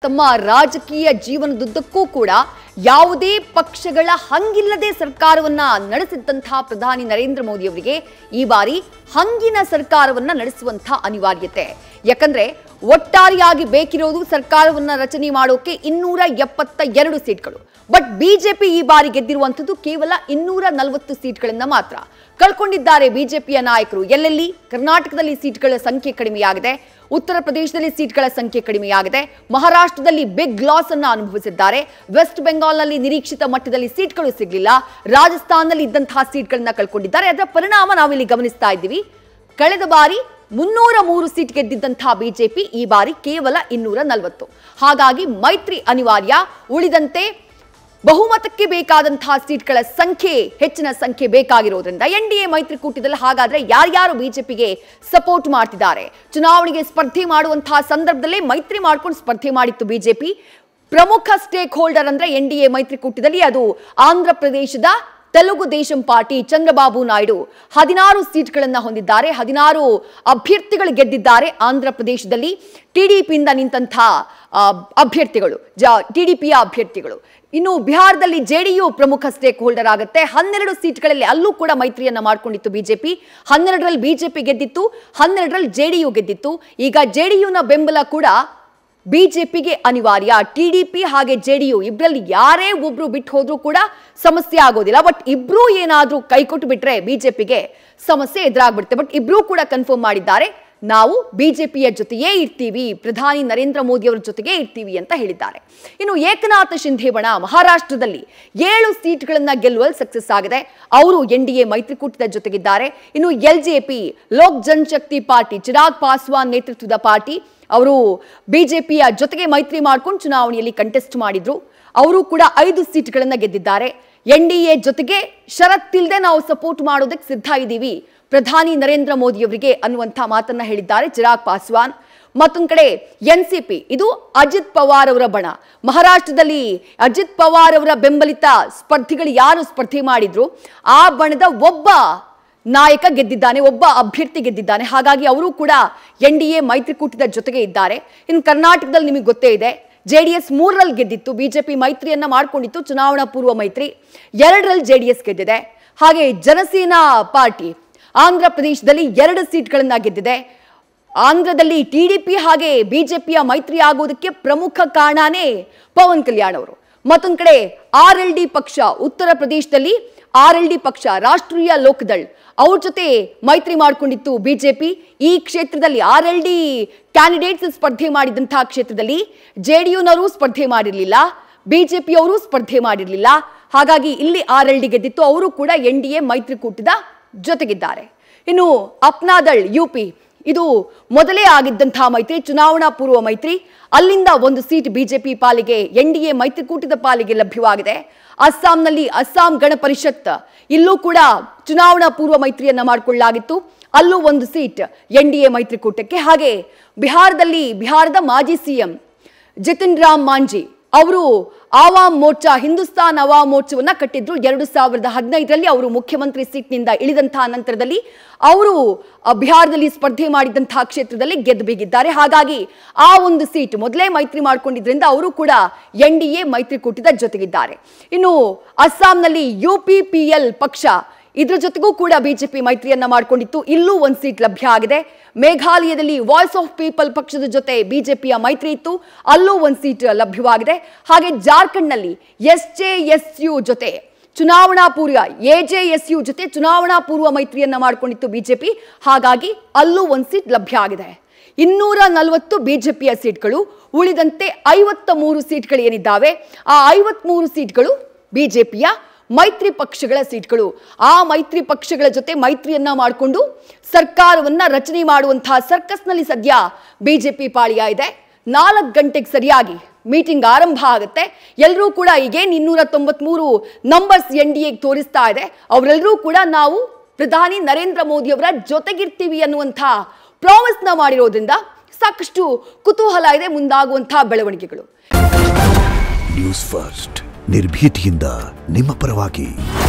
ತಮ್ಮ ರಾಜಕೀಯ ಜೀವನದುದ್ದಕ್ಕೂ ಕೂಡ ಯಾವುದೇ ಪಕ್ಷಗಳ ಹಂಗಿಲ್ಲದೆ ಸರ್ಕಾರವನ್ನ ನಡೆಸಿದ್ದಂತಹ ಪ್ರಧಾನಿ ನರೇಂದ್ರ ಮೋದಿ ಅವರಿಗೆ ಈ ಬಾರಿ ಹಂಗಿನ ಸರ್ಕಾರವನ್ನ ನಡೆಸುವಂತಹ ಅನಿವಾರ್ಯತೆ ಯಾಕಂದ್ರೆ ಒಟ್ಟಾರೆಯಾಗಿ ಬೇಕಿರೋದು ಸರ್ಕಾರವನ್ನ ರಚನೆ ಮಾಡೋಕೆ ಇನ್ನೂರ ಎಪ್ಪತ್ತ ಎರಡು ಸೀಟ್ಗಳು ಬಟ್ ಬಿಜೆಪಿ ಈ ಬಾರಿ ಗೆದ್ದಿರುವಂಥದ್ದು ಕೇವಲ ಇನ್ನೂರ ನಲವತ್ತು ಸೀಟ್ಗಳನ್ನ ಮಾತ್ರ ಕಳ್ಕೊಂಡಿದ್ದಾರೆ ಬಿಜೆಪಿಯ ನಾಯಕರು ಎಲ್ಲೆಲ್ಲಿ ಕರ್ನಾಟಕದಲ್ಲಿ ಸೀಟ್ಗಳ ಸಂಖ್ಯೆ ಕಡಿಮೆಯಾಗಿದೆ ಉತ್ತರ ಪ್ರದೇಶದಲ್ಲಿ ಸೀಟ್ಗಳ ಸಂಖ್ಯೆ ಕಡಿಮೆಯಾಗಿದೆ ಮಹಾರಾಷ್ಟ್ರದಲ್ಲಿ ಬಿಗ್ ಲಾಸ್ ಅನ್ನ ಅನುಭವಿಸಿದ್ದಾರೆ ವೆಸ್ಟ್ ಬೆಂಗಾಲ್ನಲ್ಲಿ ನಿರೀಕ್ಷಿತ ಮಟ್ಟದಲ್ಲಿ ಸೀಟ್ಗಳು ಸಿಗಲಿಲ್ಲ ರಾಜಸ್ಥಾನದಲ್ಲಿ ಇದ್ದಂತಹ ಸೀಟ್ಗಳನ್ನ ಕಳ್ಕೊಂಡಿದ್ದಾರೆ ಅದರ ಪರಿಣಾಮ ನಾವಿಲ್ಲಿ ಗಮನಿಸ್ತಾ ಇದ್ದೀವಿ ಕಳೆದ ಬಾರಿ ಮುನ್ನೂರ ಮೂರು ಸೀಟ್ ಗೆದ್ದಿದ್ದಂತಹ ಬಿಜೆಪಿ ಈ ಬಾರಿ ಕೇವಲ ಇನ್ನೂರ ನಲವತ್ತು ಹಾಗಾಗಿ ಮೈತ್ರಿ ಅನಿವಾರ್ಯ ಉಳಿದಂತೆ ಬಹುಮತಕ್ಕೆ ಬೇಕಾದಂತಹ ಸೀಟ್ಗಳ ಸಂಖ್ಯೆ ಹೆಚ್ಚಿನ ಸಂಖ್ಯೆ ಬೇಕಾಗಿರೋದ್ರಿಂದ ಎನ್ ಡಿ ಎ ಮೈತ್ರಿಕೂಟದಲ್ಲಿ ಹಾಗಾದ್ರೆ ಯಾರ್ಯಾರು ಬಿಜೆಪಿಗೆ ಸಪೋರ್ಟ್ ಮಾಡ್ತಿದ್ದಾರೆ ಚುನಾವಣೆಗೆ ಸ್ಪರ್ಧೆ ಮಾಡುವಂತಹ ಸಂದರ್ಭದಲ್ಲೇ ಮೈತ್ರಿ ಮಾಡ್ಕೊಂಡು ಸ್ಪರ್ಧೆ ಮಾಡಿತ್ತು ಬಿಜೆಪಿ ಪ್ರಮುಖ ಸ್ಟೇಕ್ ಹೋಲ್ಡರ್ ಅಂದ್ರೆ ಎನ್ ಡಿ ಎ ಮೈತ್ರಿಕೂಟದಲ್ಲಿ ಅದು ಆಂಧ್ರ ಪ್ರದೇಶದ ತೆಲುಗು ದೇಶಂ ಪಾರ್ಟಿ ಚಂದ್ರಬಾಬು ನಾಯ್ಡು ಹದಿನಾರು ಸೀಟ್ಗಳನ್ನ ಹೊಂದಿದ್ದಾರೆ ಹದಿನಾರು ಅಭ್ಯರ್ಥಿಗಳು ಗೆದ್ದಿದ್ದಾರೆ ಆಂಧ್ರ ಪ್ರದೇಶದಲ್ಲಿ ಟಿಡಿಪಿಯಿಂದ ನಿಂತಹ ಅಭ್ಯರ್ಥಿಗಳು ಜ ಟಿಡಿಪಿಯ ಅಭ್ಯರ್ಥಿಗಳು ಇನ್ನು ಬಿಹಾರದಲ್ಲಿ ಜೆಡಿಯು ಪ್ರಮುಖ ಸ್ಟೇಕ್ ಹೋಲ್ಡರ್ ಆಗುತ್ತೆ ಹನ್ನೆರಡು ಸೀಟ್ಗಳಲ್ಲಿ ಅಲ್ಲೂ ಕೂಡ ಮೈತ್ರಿಯನ್ನ ಮಾಡ್ಕೊಂಡಿತ್ತು ಬಿಜೆಪಿ ಹನ್ನೆರಡರಲ್ಲಿ ಬಿಜೆಪಿ ಗೆದ್ದಿತ್ತು ಹನ್ನೆರಡರಲ್ಲಿ ಜೆಡಿಯು ಗೆದ್ದಿತ್ತು ಈಗ ಜೆಡಿಯುನ ಬೆಂಬಲ ಕೂಡ ಬಿಜೆಪಿಗೆ ಅನಿವಾರ್ಯ ಟಿಡಿಪಿ ಹಾಗೆ ಜೆಡಿಯು ಇಬ್ಬರಲ್ಲಿ ಯಾರೇ ಒಬ್ರು ಬಿಟ್ಟು ಹೋದ್ರೂ ಕೂಡ ಸಮಸ್ಯೆ ಆಗೋದಿಲ್ಲ ಬಟ್ ಇಬ್ರು ಏನಾದ್ರೂ ಕೈ ಕೊಟ್ಟು ಬಿಟ್ರೆ ಬಿಜೆಪಿಗೆ ಸಮಸ್ಯೆ ಎದುರಾಗ್ಬಿಡುತ್ತೆ ಬಟ್ ಇಬ್ರು ಕೂಡ ಕನ್ಫರ್ಮ್ ಮಾಡಿದ್ದಾರೆ ನಾವು ಬಿಜೆಪಿಯ ಜೊತೆಯೇ ಇರ್ತೀವಿ ಪ್ರಧಾನಿ ನರೇಂದ್ರ ಮೋದಿ ಅವರ ಜೊತೆಗೆ ಇರ್ತೀವಿ ಅಂತ ಹೇಳಿದ್ದಾರೆ ಇನ್ನು ಏಕನಾಥ ಶಿಂಧೆ ಬಣ ಮಹಾರಾಷ್ಟ್ರದಲ್ಲಿ ಏಳು ಸೀಟ್ಗಳನ್ನ ಗೆಲ್ಲುವಲ್ಲಿ ಸಕ್ಸಸ್ ಆಗಿದೆ ಅವರು ಎನ್ ಡಿ ಎ ಮೈತ್ರಿಕೂಟದ ಜೊತೆಗಿದ್ದಾರೆ ಇನ್ನು L J P Lok Janshakti party Chirag Paswan ನೇತೃತ್ವದ ಪಾರ್ಟಿ ಅವರು ಬಿಜೆಪಿಯ ಜೊತೆಗೆ ಮೈತ್ರಿ ಮಾಡ್ಕೊಂಡು ಚುನಾವಣೆಯಲ್ಲಿ ಕಂಟೆಸ್ಟ್ ಮಾಡಿದ್ರು ಅವರು ಕೂಡ ಐದು ಸೀಟ್ಗಳನ್ನ ಗೆದ್ದಿದ್ದಾರೆ ಎನ್ ಡಿ ಎ ಜೊತೆಗೆ ಷರತ್ತಿಲ್ಲದೆ ನಾವು ಸಪೋರ್ಟ್ ಮಾಡೋದಕ್ಕೆ ಸಿದ್ಧ ಇದ್ದೀವಿ ಪ್ರಧಾನಿ ನರೇಂದ್ರ ಮೋದಿ ಅವರಿಗೆ ಅನ್ನುವಂಥ ಮಾತನ್ನ ಹೇಳಿದ್ದಾರೆ ಚಿರಾಗ್ ಪಾಸ್ವಾನ್ ಮತ್ತೊಂದು ಕಡೆ ಎನ್ ಸಿ ಪಿ ಇದು ಅಜಿತ್ ಪವಾರ್ ಅವರ ಬಣ ಮಹಾರಾಷ್ಟ್ರದಲ್ಲಿ ಅಜಿತ್ ಪವಾರ್ ಅವರ ಬೆಂಬಲಿತ ಸ್ಪರ್ಧಿಗಳು ಯಾರು ಸ್ಪರ್ಧೆ ಮಾಡಿದ್ರು ಆ ಬಣದ ಒಬ್ಬ ನಾಯಕ ಗೆದ್ದಿದ್ದಾನೆ ಒಬ್ಬ ಅಭ್ಯರ್ಥಿ ಗೆದ್ದಿದ್ದಾನೆ ಹಾಗಾಗಿ ಅವರು ಕೂಡ ಎನ್ ಡಿ ಎ ಮೈತ್ರಿಕೂಟದ ಜೊತೆಗೆ ಇದ್ದಾರೆ ಇನ್ನು ಕರ್ನಾಟಕದಲ್ಲಿ ನಿಮಗೆ ಗೊತ್ತೇ ಇದೆ ಜೆ ಡಿ ಎಸ್ ಮೂರರಲ್ಲಿ ಗೆದ್ದಿತ್ತು ಬಿಜೆಪಿ ಮೈತ್ರಿಯನ್ನ ಮಾಡ್ಕೊಂಡಿತ್ತು ಚುನಾವಣಾ ಪೂರ್ವ ಮೈತ್ರಿ ಎರಡರಲ್ಲಿ ಜೆ ಡಿ ಎಸ್ ಗೆದ್ದಿದೆ ಹಾಗೆ ಜನಸೇನಾ ಪಾರ್ಟಿ ಆಂಧ್ರ ಪ್ರದೇಶದಲ್ಲಿ ಎರಡು ಸೀಟ್ಗಳನ್ನ ಗೆದ್ದಿದೆ ಆಂಧ್ರದಲ್ಲಿ ಟಿಡಿಪಿ ಹಾಗೆ ಬಿಜೆಪಿಯ ಮೈತ್ರಿ ಆಗೋದಕ್ಕೆ ಪ್ರಮುಖ ಕಾರಣನೇ ಪವನ್ ಕಲ್ಯಾಣ್ ಅವರು ಮತ್ತೊಂದು ಕಡೆ ಆರ್ ಎಲ್ ಡಿ ಪಕ್ಷ ಉತ್ತರ ಪ್ರದೇಶದಲ್ಲಿ ಆರ್ ಎಲ್ ಡಿ ಪಕ್ಷ ರಾಷ್ಟ್ರೀಯ ಲೋಕದಳ್ ಅವ್ರ ಜೊತೆ ಮೈತ್ರಿ ಮಾಡಿಕೊಂಡಿತ್ತು ಬಿಜೆಪಿ ಈ ಕ್ಷೇತ್ರದಲ್ಲಿ ಆರ್ ಎಲ್ ಡಿ ಕ್ಯಾಂಡಿಡೇಟ್ಸ್ ಸ್ಪರ್ಧೆ ಮಾಡಿದಂತಹ ಕ್ಷೇತ್ರದಲ್ಲಿ ಜೆ ಡಿ ಯುನವರು ಸ್ಪರ್ಧೆ ಮಾಡಿರಲಿಲ್ಲ ಬಿಜೆಪಿಯವರು ಸ್ಪರ್ಧೆ ಮಾಡಿರಲಿಲ್ಲ ಹಾಗಾಗಿ ಇಲ್ಲಿ ಆರ್ ಎಲ್ ಡಿ ಗೆದ್ದಿತ್ತು ಅವರು ಕೂಡ ಎನ್ ಡಿ ಎ ಮೈತ್ರಿಕೂಟದ ಜೊತೆಗಿದ್ದಾರೆ ಇನ್ನು ಅಪ್ನಾದಳ್ ಯು ಪಿ ಇದು ಮೊದಲೇ ಆಗಿದ್ದಂತಹ ಮೈತ್ರಿ ಚುನಾವಣಾ ಪೂರ್ವ ಮೈತ್ರಿ ಅಲ್ಲಿಂದ ಒಂದು ಸೀಟ್ ಬಿಜೆಪಿ ಪಾಲಿಗೆ ಎನ್ ಡಿ ಎ ಮೈತ್ರಿಕೂಟದ ಪಾಲಿಗೆ ಲಭ್ಯವಾಗಿದೆ ಅಸ್ಸಾಂನಲ್ಲಿ ಅಸ್ಸಾಂ ಗಣ ಪರಿಷತ್ ಇಲ್ಲೂ ಕೂಡ ಚುನಾವಣಾ ಪೂರ್ವ ಮೈತ್ರಿಯನ್ನ ಮಾಡಿಕೊಳ್ಳಲಾಗಿತ್ತು ಅಲ್ಲೂ ಒಂದು ಸೀಟ್ ಎನ್ ಡಿ ಎ ಮೈತ್ರಿಕೂಟಕ್ಕೆ ಹಾಗೆ ಬಿಹಾರದಲ್ಲಿ ಬಿಹಾರದ ಮಾಜಿ ಸಿಎಂ ಜಿತಿನ್ ರಾಮ್ ಮಾಂಜಿ ಅವರು ಆವಾಮ್ ಮೋರ್ಚಾ ಹಿಂದೂಸ್ತಾನ್ ಅವಾಮ್ ಮೋರ್ಚಾವನ್ನ ಕಟ್ಟಿದ್ರು ಎರಡು ಸಾವಿರದ ಹದಿನೈದರಲ್ಲಿ ಅವರು ಮುಖ್ಯಮಂತ್ರಿ ಸೀಟ್ನಿಂದ ಇಳಿದಂತಹ ನಂತರದಲ್ಲಿ ಅವರು ಆ, ಬಿಹಾರದಲ್ಲಿ ಸ್ಪರ್ಧೆ ಮಾಡಿದಂತಹ ಕ್ಷೇತ್ರದಲ್ಲಿ ಗೆದ್ದು ಬಿಗಿದ್ದಾರೆ ಹಾಗಾಗಿ ಆ ಒಂದು ಸೀಟ್ ಮೊದಲೇ ಮೈತ್ರಿ ಮಾಡ್ಕೊಂಡಿದ್ರಿಂದ ಅವರು ಕೂಡ ಎನ್ ಡಿ ಎ ಮೈತ್ರಿಕೂಟದ ಜೊತೆಗಿದ್ದಾರೆ ಇನ್ನು ಅಸ್ಸಾಂನಲ್ಲಿ ಯು ಪಿ ಪಿ ಎಲ್ ಪಕ್ಷ ಇದ್ರ ಜೊತೆಗೂ ಕೂಡ ಬಿಜೆಪಿ ಮೈತ್ರಿಯನ್ನ ಮಾಡಿಕೊಂಡಿತ್ತು ಇಲ್ಲೂ ಒಂದು ಸೀಟ್ ಲಭ್ಯ ಆಗಿದೆ ಮೇಘಾಲಯದಲ್ಲಿ ವಾಯ್ಸ್ ಆಫ್ ಪೀಪಲ್ ಪಕ್ಷದ ಜೊತೆ ಬಿಜೆಪಿಯ ಮೈತ್ರಿ ಇತ್ತು ಅಲ್ಲೂ ಒಂದು ಸೀಟ್ ಲಭ್ಯವಾಗಿದೆ ಹಾಗೆ ಜಾರ್ಖಂಡ್ನಲ್ಲಿ ಎಸ್ ಜೆ ಎಸ್ ಯು ಜೊತೆ ಚುನಾವಣಾ ಪೂರ್ವ ಎ ಜೆ ಎಸ್ ಯು ಜೊತೆ ಚುನಾವಣಾ ಪೂರ್ವ ಮೈತ್ರಿಯನ್ನ ಮಾಡಿಕೊಂಡಿತ್ತು ಬಿಜೆಪಿ ಹಾಗಾಗಿ ಅಲ್ಲೂ ಒಂದು ಸೀಟ್ ಲಭ್ಯ ಆಗಿದೆ ಇನ್ನೂರ ನಲವತ್ತು ಬಿಜೆಪಿಯ ಸೀಟ್ಗಳು ಉಳಿದಂತೆ ಐವತ್ತ ಮೂರು ಸೀಟ್ಗಳು ಏನಿದ್ದಾವೆ ಆ ಐವತ್ಮೂರು ಸೀಟ್ಗಳು ಬಿಜೆಪಿಯ ಮೈತ್ರಿ ಪಕ್ಷಗಳ ಸೀಟ್ಗಳು ಆ ಮೈತ್ರಿ ಪಕ್ಷಗಳ ಜೊತೆ ಮೈತ್ರಿಯನ್ನ ಮಾಡಿಕೊಂಡು ಸರ್ಕಾರವನ್ನ ರಚನೆ ಮಾಡುವಂತಹ ಸರ್ಕಸ್ನಲ್ಲಿ ಸದ್ಯ ಬಿಜೆಪಿ ಪಾಳಿಯ ಇದೆ ನಾಲ್ಕು ಗಂಟೆಗೆ ಸರಿಯಾಗಿ ಮೀಟಿಂಗ್ ಆರಂಭ ಆಗುತ್ತೆ ಎಲ್ಲರೂ ಕೂಡ ಈಗೇನು ಇನ್ನೂರ ತೊಂಬತ್ಮೂರು ನಂಬರ್ಸ್ ಎನ್ ಡಿ ಎಗೆ ತೋರಿಸ್ತಾ ಇದೆ ಅವರೆಲ್ಲರೂ ಕೂಡ ನಾವು ಪ್ರಧಾನಿ ನರೇಂದ್ರ ಮೋದಿ ಅವರ ಜೊತೆಗಿರ್ತೀವಿ ಅನ್ನುವಂಥ ಪ್ರಾಮಿಸ್ನ ಮಾಡಿರೋದ್ರಿಂದ ಸಾಕಷ್ಟು ಕುತೂಹಲ ಇದೆ ಮುಂದಾಗುವಂತಹ ಬೆಳವಣಿಗೆಗಳು ನ್ಯೂಸ್ ಫಸ್ಟ್ ನಿರ್ಭೀತಿಯಿಂದ ನಿಮ್ಮ ಪರವಾಗಿ